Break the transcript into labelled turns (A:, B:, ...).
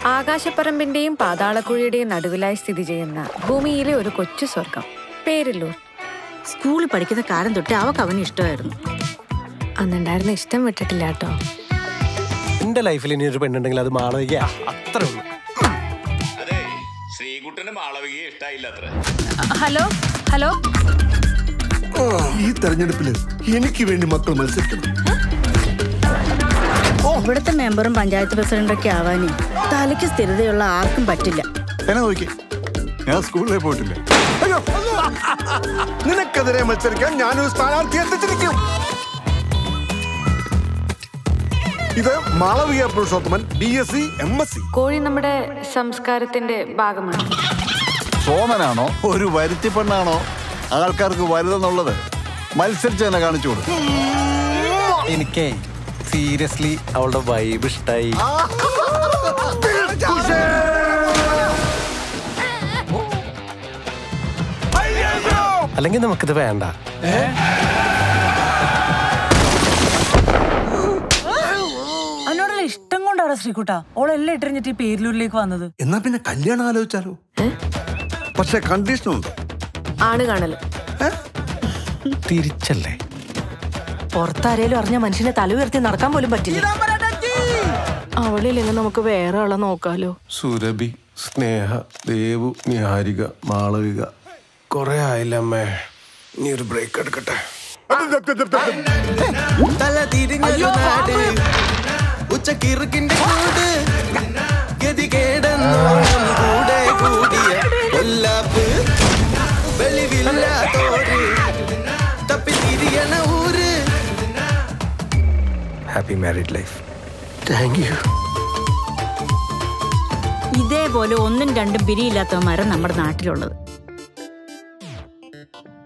A: ആകാശപ്പറമ്പിന്റെയും പാതാളക്കുഴിയുടെയും നടുവിലായി സ്ഥിതി ചെയ്യുന്ന ഭൂമിയിലെ ഒരു കൊച്ചു സ്വർഗം പേരില്ലൂർ
B: സ്കൂളിൽ പഠിക്കുന്ന കാലം തൊട്ട് അവക്ക് അവന് ഇഷ്ടമായിരുന്നു
A: അന്നുണ്ടായിരുന്ന ഇഷ്ടം വിട്ടിട്ടില്ല കേട്ടോ
C: എന്റെ ലൈഫിൽ ഇനി ഒരു പെണ്ണുണ്ടെങ്കിൽ അത് മാളവിക അത്രേ ഉള്ളൂ
D: അതെ ശ്രീകുട്ടന് മാളവികയെ ഇഷ്ടായില്ല അത്ര
A: ഹലോ ഹലോ
E: ഈ തെരഞ്ഞെടുപ്പില് എനിക്ക് വേണ്ടി മക്കൾ മത്സരിക്കണം
B: ഇവിടുത്തെ മെമ്പറും പഞ്ചായത്ത് പ്രസിഡന്റൊക്കെ ആവാനേ തലയ്ക്ക് സ്ഥിരതയുള്ള ആർക്കും പറ്റില്ല
F: എന്നെ നോക്കി ഞാൻ സ്കൂളിൽ പോയിട്ടില്ല
E: അയ്യോ നിനക്കെതിരെ മത്സരിക്കാൻ ഞാനൊരു സ്ഥാനാർത്ഥി എത്തിച്ചിരിക്കും ഇത് Malavika Purushothaman B S C M S C
A: കോഴി നമ്മുടെ സംസ്കാരത്തിന്റെ ഭാഗമാണ്
F: സോമനാണോ ഒരു വരുത്തി പെണ്ണാണോ ആൾക്കാർക്ക് വലുതെന്നുള്ളത് മത്സരിച്ച് തന്നെ കാണിച്ചു കൊടുക്കും
C: എനിക്കേ സീരിയസ്ലി അവളുടെ വൈബ് ഇഷ്ടായി അല്ലെങ്കിൽ നമുക്കിത് വേണ്ട
G: അതിനോടുള്ള ഇഷ്ടം കൊണ്ടാണ് ശ്രീകുട്ട ഓളെല്ലാം ഇട്ടിരിഞ്ഞിട്ട് ഈ പേരിലൂരിലേക്ക് വന്നത്
E: എന്നാ പിന്നെ കല്യാണം ആലോചിച്ചാലോ പക്ഷെ കണ്ടീഷനുണ്ട്
A: ആണ് കാണല്
C: തിരിച്ചല്ലേ
G: പുറത്താരേലും അറിഞ്ഞ മനുഷ്യനെ തല ഉയർത്തി നടക്കാൻ പോലും പറ്റില്ല
A: അവളില്ലെങ്കിൽ നമുക്ക് വേറെ ആളെ നോക്കാലോ
C: സുരഭി സ്നേഹ ദേവു നിഹാരിക മാളവിക കൊറേ ആയില്ല അമ്മേ ഇനി ഒരു ബ്രേക്ക് എടുക്കട്ടെ
H: തല തിരിഞ്ഞൊരു നാട് ഉച്ചക്കിറുക്കിന്റെ കൂട് ഗതികേടെന്നോണം കൂടെ കൂടിയ കൊല്ലാപ്പ് വെളിവില്ലാത്തോര് തപ്പി തിരിയണ ഊര്
C: happy married life thank you
B: ഇതേപോലെ ഒന്നും രണ്ടും പിരിയില്ലാത്തവന്മാരാണ് നമ്മുടെ നാട്ടിലുള്ളത്